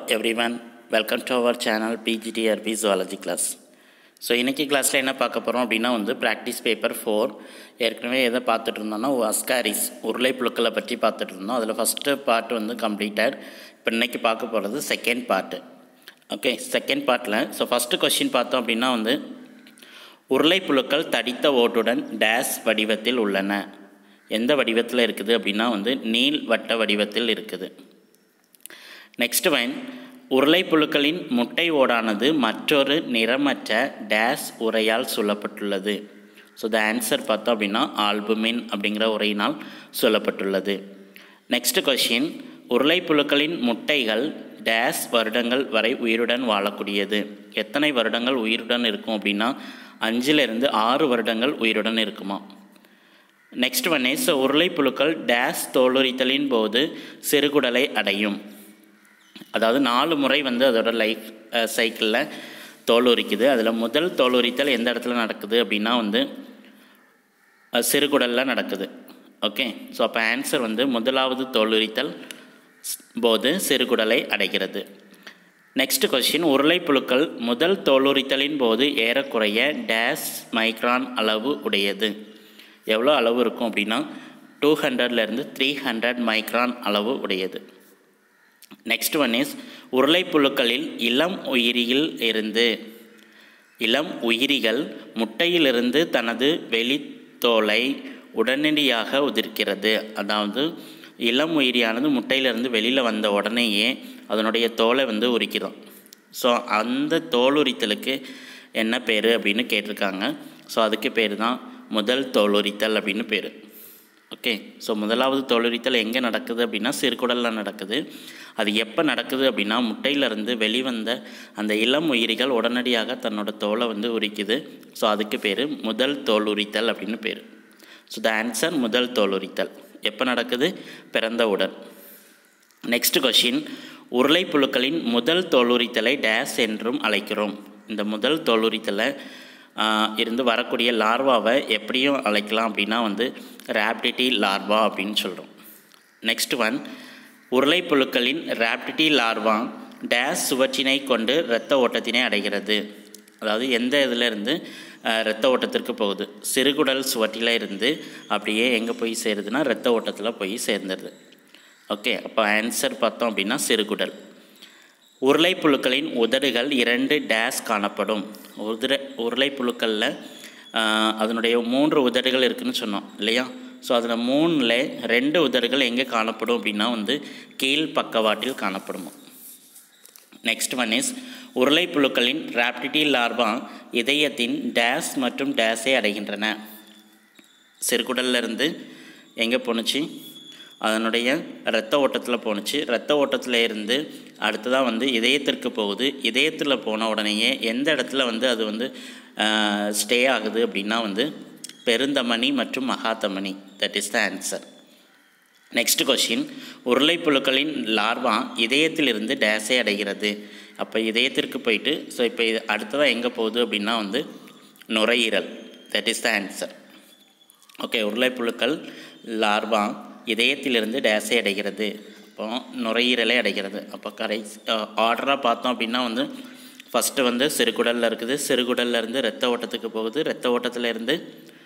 everyone welcome to our channel PGTRB zoology class so இன்றைக்கி கிளாஸில் என்ன பார்க்க போகிறோம் அப்படின்னா வந்து ப்ராக்டிஸ் பேப்பர் ஃபோர் ஏற்கனவே எதை பார்த்துட்டு இருந்தோம்னா அஸ்காரிஸ் உருளை புழுக்களை பற்றி பார்த்துட்டு இருந்தோம் அதில் ஃபஸ்ட்டு பார்ட் வந்து கம்ப்ளீட்டட் இப்போ இன்றைக்கி பார்க்க போகிறது செகண்ட் பார்ட்டு ஓகே செகண்ட் பார்ட்டில் ஸோ ஃபஸ்ட்டு கொஷின் பார்த்தோம் அப்படின்னா வந்து உருளை புழுக்கள் தடித்த ஓட்டுடன் டேஸ் வடிவத்தில் உள்ளன எந்த வடிவத்தில் இருக்குது அப்படின்னா வந்து நீள் வட்ட வடிவத்தில் இருக்குது நெக்ஸ்ட் வைன் உருளை புழுக்களின் முட்டை ஓடானது மற்றொரு நிறமற்ற டேஸ் உரையால் சொல்லப்பட்டுள்ளது ஸோ த ஆன்சர் பார்த்தோம் அப்படின்னா ஆல்புமின் அப்படிங்கிற உரையினால் சொல்லப்பட்டுள்ளது நெக்ஸ்ட் கொஷின் உருளை புழுக்களின் முட்டைகள் டேஸ் வருடங்கள் வரை உயிருடன் வாழக்கூடியது எத்தனை வருடங்கள் உயிருடன் இருக்கும் அப்படின்னா அஞ்சிலிருந்து ஆறு வருடங்கள் உயிருடன் இருக்குமா நெக்ஸ்ட் ஒன் இஸ் உருளை புழுக்கள் டேஸ் தோலுரித்தலின் போது சிறுகுடலை அடையும் அதாவது நாலு முறை வந்து அதோட லைஃப் சைக்கிளில் தோல் உரிக்குது அதில் முதல் தோல் உரித்தல் எந்த இடத்துல நடக்குது அப்படின்னா வந்து அஹ், சிறுகுடலில் நடக்குது ஓகே ஸோ அப்போ ஆன்சர் வந்து முதலாவது தோல் உரித்தல் ஸ்- போது சிறுகுடலை அடைகிறது நெக்ஸ்ட் கொஸ்டின் உருளை புழுக்கள் முதல் தோலுரித்தலின் போது ஏறக்குறைய டேஸ் மைக்ரான் அளவு உடையது எவ்வளோ அளவு இருக்கும் அப்படின்னா டூ ஹண்ட்ரட்லேருந்து த்ரீ ஹண்ட்ரட் மைக்ரான் அளவு உடையது நெக்ஸ்ட் ஒன் இஸ் உருளை புழுக்களில் இளம் உயிரியில் இருந்து இளம் உயிரிகள் முட்டையிலிருந்து தனது வெளித்தோலை உடனடியாக உதிர்க்கிறது அதாவது இளம் உயிரியானது முட்டையிலிருந்து வெளியில் வந்த உடனேயே அதனுடைய தோலை வந்து உரிக்கிறோம் ஸோ அந்த தோல் உரித்தலுக்கு என்ன பேர் அப்படின்னு கேட்டிருக்காங்க ஸோ அதுக்கு பேர் தான் முதல் தோல் உரித்தல் அப்படின்னு பேர் ஓகே ஸோ முதலாவது தோலுரித்தல் எங்கே நடக்குது அப்படின்னா சிறுகுடலில் நடக்குது அது எப்போ நடக்குது அப்படின்னா முட்டையிலிருந்து வெளிவந்த அந்த இளம் உயிரிகள் உடனடியாக தன்னோட தோலை வந்து உரிக்குது ஸோ அதுக்கு பேர் முதல் தோல் உரித்தல் அப்படின்னு பேர் ஸோ த ஆன்சர் முதல் தோல் உரித்தல் எப்போ நடக்குது பிறந்தவுடன் நெக்ஸ்ட் கொஷின் உருளை புழுக்களின் முதல் தோலுரித்தலை டேஸ் என்றும் அழைக்கிறோம் இந்த முதல் தோலுரித்தலை ஆஹ், இருந்து வரக்கூடிய லார்வாவை எப்படியும் அழைக்கலாம் அப்படின்னா வந்து ரேப்டிட்டி லார்வா அப்படின்னு சொல்கிறோம் நெக்ஸ்ட் ஒன் உருளை புழுக்களின் ரேப்டிட்டி லார்வா டேஸ் சுவற்றினை கொண்டு இரத்த ஓட்டத்தினை அடைகிறது அதாவது எந்த இதில் இருந்து அஹ், இரத்த ஓட்டத்திற்கு போகுது சிறுகுடல் சுவற்றில இருந்து அப்படியே எங்கே போய் சேருதுன்னா இரத்த ஓட்டத்தில் போய் சேர்ந்துருது ஓகே அப்போ ஆன்சர் பார்த்தோம் அப்படின்னா சிறுகுடல் உருளை புழுக்களின் உதடுகள் இரண்டு டேஸ் காணப்படும் உதிர உருளை புழுக்களில் அதனுடைய மூன்று உதடுகள் இருக்குன்னு சொன்னோம் இல்லையா ஸோ அதில் மூணில் ரெண்டு உதடுகள் எங்கே காணப்படும் அப்படின்னா வந்து கீழ் பக்கவாட்டில் காணப்படும் நெக்ஸ்ட் ஒன் இஸ் உருளை புழுக்களின் ராப்டிட்டி லார்வா இதயத்தின் டேஸ் மற்றும் டேஸை அடைகின்றன சிறுகுடல்ல இருந்து எங்கே போணுச்சு அதனுடைய இரத்த ஓட்டத்தில் போணுச்சு இரத்த ஓட்டத்தில் இருந்து அடுத்ததாக வந்து இதயத்திற்கு போகுது இதயத்தில் போன உடனேயே எந்த இடத்துல வந்து அது வந்து ஸ்டே ஆகுது அப்படின்னா வந்து பெருந்தமனி மற்றும் மகாதமனி that is the answer next question உருளை புழுக்களின் லார்வா இதயத்திலிருந்து டேஸை அடைகிறது அப்போ இதயத்திற்கு போயிட்டு ஸோ இப்போ இது அடுத்ததாக எங்கே போகுது அப்படின்னா வந்து நுரையீரல் that is the answer okay உருளைப்புழுக்கள் லார்வா இதயத்திலிருந்து டேஸை அடைகிறது அப்போ நுரையீரலை அடைகிறது அப்போ கரை ஆர்டராக பார்த்தோம் அப்படின்னா வந்து ஃபஸ்ட்டு வந்து சிறுகுடலில் இருக்குது சிறுகுடல்ல இருந்து ரத்த ஓட்டத்துக்கு போகுது ரத்த ஓட்டத்தில் இருந்து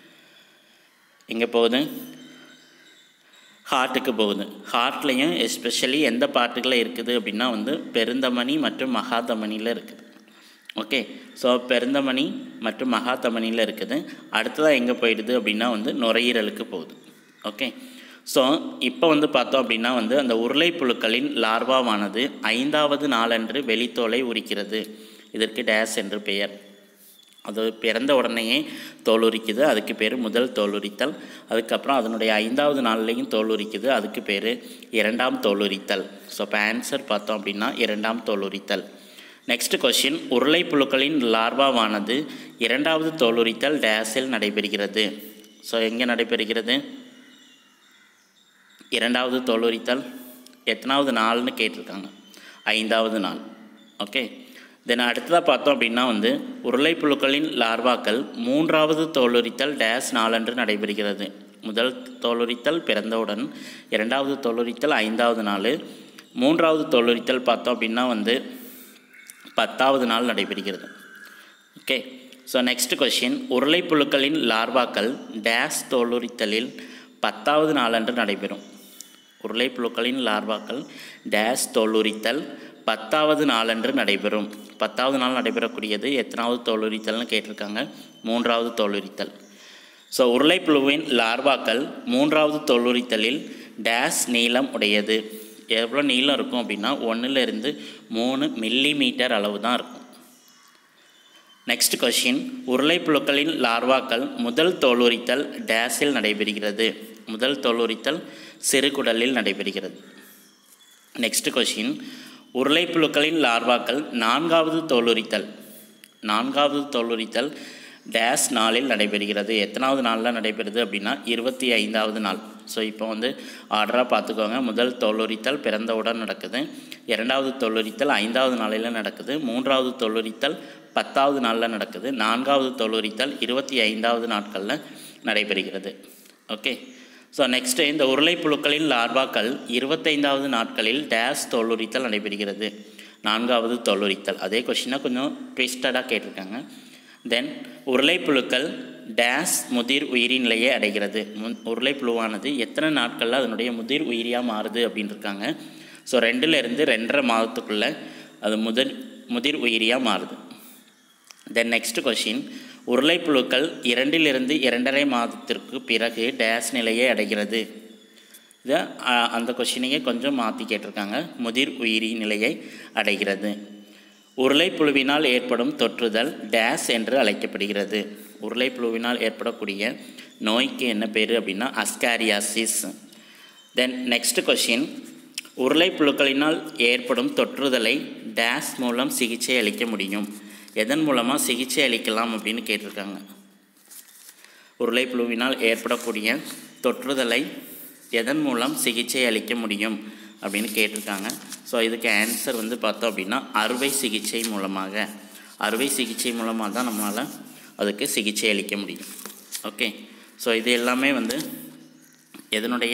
எங்கே போகுது ஹார்ட்டுக்கு போகுது ஹார்ட்லேயும் எஸ்பெஷலி எந்த பார்ட்டுகளில் இருக்குது அப்படின்னா வந்து பெருந்தமனி மற்றும் மகாதமனியில் இருக்குது ஓகே ஸோ பெருந்தமணி மற்றும் மகாதமனியில் இருக்குது அடுத்ததாக எங்கே போயிடுது அப்படின்னா வந்து நுரையீரலுக்கு போகுது ஓகே ஸோ இப்போ வந்து பார்த்தோம் அப்படின்னா வந்து அந்த உருளை புழுக்களின் லார்வாவானது ஐந்தாவது நாளன்று வெளித்தோலை உரிக்கிறது இதற்கு டேஸ் என்று பெயர் அது பிறந்த உடனேயே தோல் உரிக்குது அதுக்கு பேர் முதல் தோல் உரித்தல் அதுக்கப்புறம் அதனுடைய ஐந்தாவது நாள்லேயும் தோல் உரிக்குது அதுக்கு பேர் இரண்டாம் தோல் உரித்தல் ஸோ இப்போ ஆன்சர் பார்த்தோம் அப்படின்னா இரண்டாம் தோல் உரித்தல் நெக்ஸ்ட் கொஷின் உருளை புழுக்களின் லார்வாவானது இரண்டாவது தோல் உரித்தல் டேஸில் நடைபெறுகிறது ஸோ எங்கே நடைபெறுகிறது இரண்டாவது தோல் உரித்தல் எத்தனாவது நாள்னு கேட்டிருக்காங்க ஐந்தாவது நாள் ஓகே தென் அடுத்ததாக பார்த்தோம் அப்படின்னா வந்து உருளை புழுக்களின் லார்வாக்கள் மூன்றாவது தோலுரித்தல் டேஸ் நாளன்று நடைபெறுகிறது முதல் தோலுரித்தல் பிறந்தவுடன் இரண்டாவது தோலுரித்தல் ஐந்தாவது நாள் மூன்றாவது தோலுரித்தல் பார்த்தோம் அப்படின்னா வந்து பத்தாவது நாள் நடைபெறுகிறது ஓகே ஸோ நெக்ஸ்ட் கொஷின் உருளைப்புழுக்களின் லார்வாக்கள் டேஸ் தோலுரித்தலில் பத்தாவது நாளன்று நடைபெறும் உருளைப்புழுக்களின் லார்வாக்கள் டேஸ் தோலுரித்தல் பத்தாவது நாளன்று நடைபெறும் பத்தாவது நாள் நடைபெறக்கூடியது எத்தனாவது தோலுரித்தல்னு கேட்டிருக்காங்க மூன்றாவது தோலுரித்தல் ஸோ உருளைப்புழுவின் லார்வாக்கள் மூன்றாவது தோலுரித்தலில் டேஸ் நீளம் உடையது எவ்வளோ நீளம் இருக்கும் அப்படின்னா ஒன்றுலேருந்து மூணு மில்லி மீட்டர் அளவு தான் இருக்கும் நெக்ஸ்ட் கொஷின் உருளைப்புழுக்களின் லார்வாக்கள் முதல் தோலுரித்தல் டேஸில் நடைபெறுகிறது முதல் தோலுரித்தல் சிறுகுடலில் நடைபெறுகிறது நெக்ஸ்ட் கொஷின் உருளைப்புழுக்களின் லார்வாக்கள் நான்காவது தோலுரித்தல் நான்காவது தோலுரித்தல் டேஸ் நாளில் நடைபெறுகிறது எத்தனாவது நாளில் நடைபெறுது அப்படின்னா இருபத்தி ஐந்தாவது நாள் ஸோ இப்போ வந்து ஆர்டராக பார்த்துக்கோங்க முதல் தோலுரித்தல் பிறந்தவுடன் நடக்குது இரண்டாவது தோலுரித்தல் ஐந்தாவது நாளில் நடக்குது மூன்றாவது தோலுரித்தல் பத்தாவது நாளில் நடக்குது நான்காவது தோலுரித்தல் இருபத்தி ஐந்தாவது நாட்களில் நடைபெறுகிறது ஓகே ஸோ நெக்ஸ்ட்டு இந்த உருளைப்புழுக்களின் லார்வாக்கள் இருபத்தைந்தாவது நாட்களில் டேஸ் தோலுரித்தல் நடைபெறுகிறது நான்காவது தோலுரித்தல் அதே கொஷினாக கொஞ்சம் ட்விஸ்டடாக கேட்டிருக்காங்க தென் உருளைப்புழுக்கள் டேஸ் முதிர் உயிரி நிலையை அடைகிறது மு உருளைப்புழுவானது எத்தனை நாட்களில் அதனுடைய முதிர் உயிரியாக மாறுது அப்படின்னு இருக்காங்க ஸோ ரெண்டுலேருந்து ரெண்டரை மாதத்துக்குள்ளே அது முதல் முதிர் உயிரியாக மாறுது தென் நெக்ஸ்ட் கொஷின் உருளைப்புழுக்கள் இரண்டிலிருந்து இரண்டரை மாதத்திற்கு பிறகு டேஸ் நிலையை அடைகிறது இதை அந்த கொஷினையே கொஞ்சம் மாற்றி கேட்டிருக்காங்க முதிர் உயிரி நிலையை அடைகிறது உருளைப்புழுவினால் ஏற்படும் தொற்றுதல் டேஸ் என்று அழைக்கப்படுகிறது உருளைப்புழுவினால் ஏற்படக்கூடிய நோய்க்கு என்ன பேர் அப்படின்னா அஸ்காரியாசிஸ் தென் நெக்ஸ்ட் கொஷின் உருளைப்புழுக்களினால் ஏற்படும் தொற்றுதலை டேஸ் மூலம் சிகிச்சை அளிக்க முடியும் எதன் மூலமாக சிகிச்சை அளிக்கலாம் அப்படின்னு கேட்டிருக்காங்க உருளைப்புழுவினால் ஏற்படக்கூடிய தொற்றுதலை எதன் மூலம் சிகிச்சை அளிக்க முடியும் அப்படின்னு கேட்டிருக்காங்க ஸோ இதுக்கு ஆன்சர் வந்து பார்த்தோம் அப்படின்னா அறுவை சிகிச்சை மூலமாக அறுவை சிகிச்சை மூலமாக தான் நம்மளால் அதுக்கு சிகிச்சை அளிக்க முடியும் ஓகே ஸோ இது எல்லாமே வந்து எதனுடைய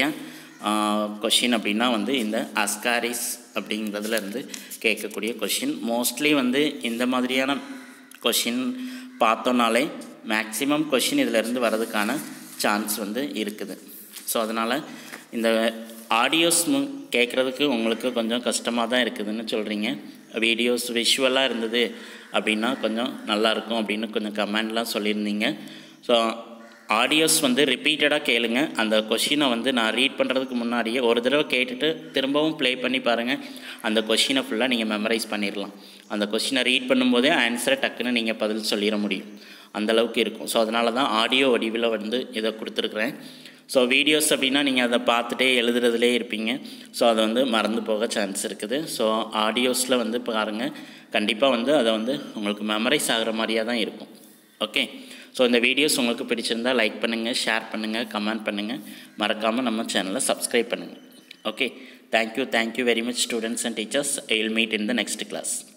கொஷின் அப்படின்னா வந்து இந்த அஸ்காரிஸ் அப்படிங்கிறதுல இருந்து கேட்கக்கூடிய கொஷின் மோஸ்ட்லி வந்து இந்த மாதிரியான கொஷின் பார்த்தோன்னாலே மேக்ஸிமம் கொஷின் இதிலேருந்து வர்றதுக்கான சான்ஸ் வந்து இருக்குது ஸோ அதனால் இந்த ஆடியோஸ் கேட்குறதுக்கு உங்களுக்கு கொஞ்சம் கஷ்டமாக தான் இருக்குதுன்னு சொல்கிறீங்க வீடியோஸ் விஷுவலாக இருந்தது அப்படின்னா கொஞ்சம் நல்லாயிருக்கும் அப்படின்னு கொஞ்சம் கமெண்ட்லாம் சொல்லியிருந்தீங்க ஸோ ஆடியோஸ் வந்து ரிப்பீட்டடாக கேளுங்க அந்த கொஷினை வந்து நான் ரீட் பண்ணுறதுக்கு முன்னாடியே ஒரு தடவை கேட்டுட்டு திரும்பவும் ப்ளே பண்ணி பாருங்கள் அந்த கொஷினை ஃபுல்லாக நீங்கள் மெமரைஸ் பண்ணிடலாம் அந்த கொஷினை ரீட் பண்ணும்போதே ஆன்சரை டக்குன்னு நீங்கள் பதில் சொல்லிட முடியும் அந்தளவுக்கு இருக்கும் ஸோ அதனால தான் ஆடியோ வடிவில் வந்து இதை கொடுத்துருக்குறேன் ஸோ வீடியோஸ் அப்படின்னா நீங்கள் அதை பார்த்துட்டே எழுதுறதுலே இருப்பீங்க ஸோ அதை வந்து மறந்து போக சான்ஸ் இருக்குது ஸோ ஆடியோஸில் வந்து பாருங்கள் கண்டிப்பாக வந்து அதை வந்து உங்களுக்கு மெமரைஸ் ஆகிற மாதிரியாக தான் இருக்கும் ஓகே ஸோ இந்த வீடியோஸ் உங்களுக்கு பிடிச்சிருந்தால் லைக் பண்ணுங்கள் ஷேர் பண்ணுங்கள் கமெண்ட் பண்ணுங்கள் மறக்காமல் நம்ம சேனலை சப்ஸ்கிரைப் பண்ணுங்கள் okay thank you thank you very much students and teachers I will meet in the next class